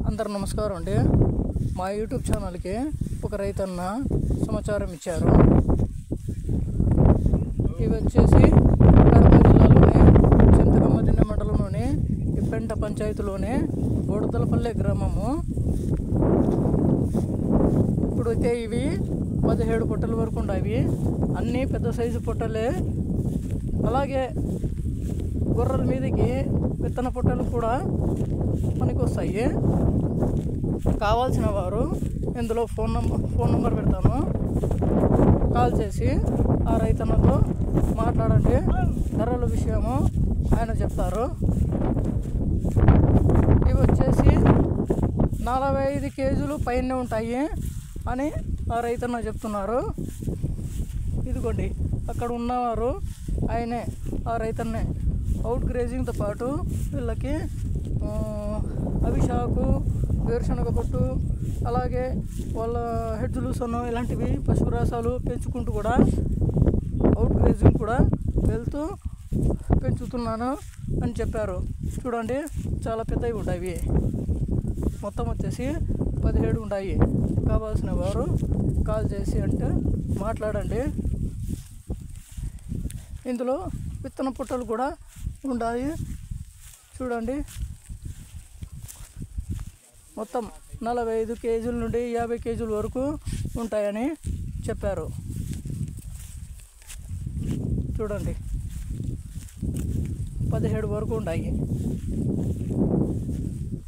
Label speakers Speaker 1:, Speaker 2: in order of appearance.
Speaker 1: అందరు నమస్కారం అండి మా యూట్యూబ్ ఛానల్కి ఒక రైతన్న సమాచారం ఇచ్చారు ఇవి వచ్చేసి కడప జిల్లాలోని చింతకమ్మదిన్న మండలంలోని ఇప్పెంట పంచాయతీలోని బోడదలపల్లె గ్రామము ఇప్పుడైతే ఇవి పదిహేడు పుట్టల వరకు ఉన్నాయి అన్నీ పెద్ద సైజు పుట్టలే అలాగే గొర్రెల మీదకి విత్తన పుట్టలు కూడా పనికొస్తాయి కావాల్సిన వారు ఇందులో ఫోన్ నంబర్ ఫోన్ నెంబర్ పెడతాను కాల్ చేసి ఆ రైతన్నతో మాట్లాడండి ధరల విషయము ఆయన చెప్తారు ఇవి వచ్చేసి నలభై ఐదు కేజీలు పైన ఉంటాయి అని ఆ రైతన్న చెప్తున్నారు ఇదిగోండి అక్కడ ఉన్నవారు ఆయనే ఆ రైతన్నే అవుట్ గ్రేజింగ్తో పాటు వీళ్ళకి ఆ, అవిశాకు వేరుశనగ పొట్టు అలాగే వాళ్ళ హెడ్ లూసను ఇలాంటివి పశువు రాసాలు పెంచుకుంటూ కూడా అవుట్ గ్రేజింగ్ కూడా వెళ్తూ పెంచుతున్నాను అని చెప్పారు చూడండి చాలా పెద్దవి ఉంటాయి మొత్తం వచ్చేసి పదిహేడు ఉంటాయి కావాల్సిన వారు కాల్ చేసి అంటే మాట్లాడండి ఇందులో విత్తన పుట్టలు కూడా ఉన్నాయి చూడండి మొత్తం నలభై ఐదు కేజీల నుండి యాభై కేజీల వరకు ఉంటాయని చెప్పారు చూడండి పదిహేడు వరకు ఉన్నాయి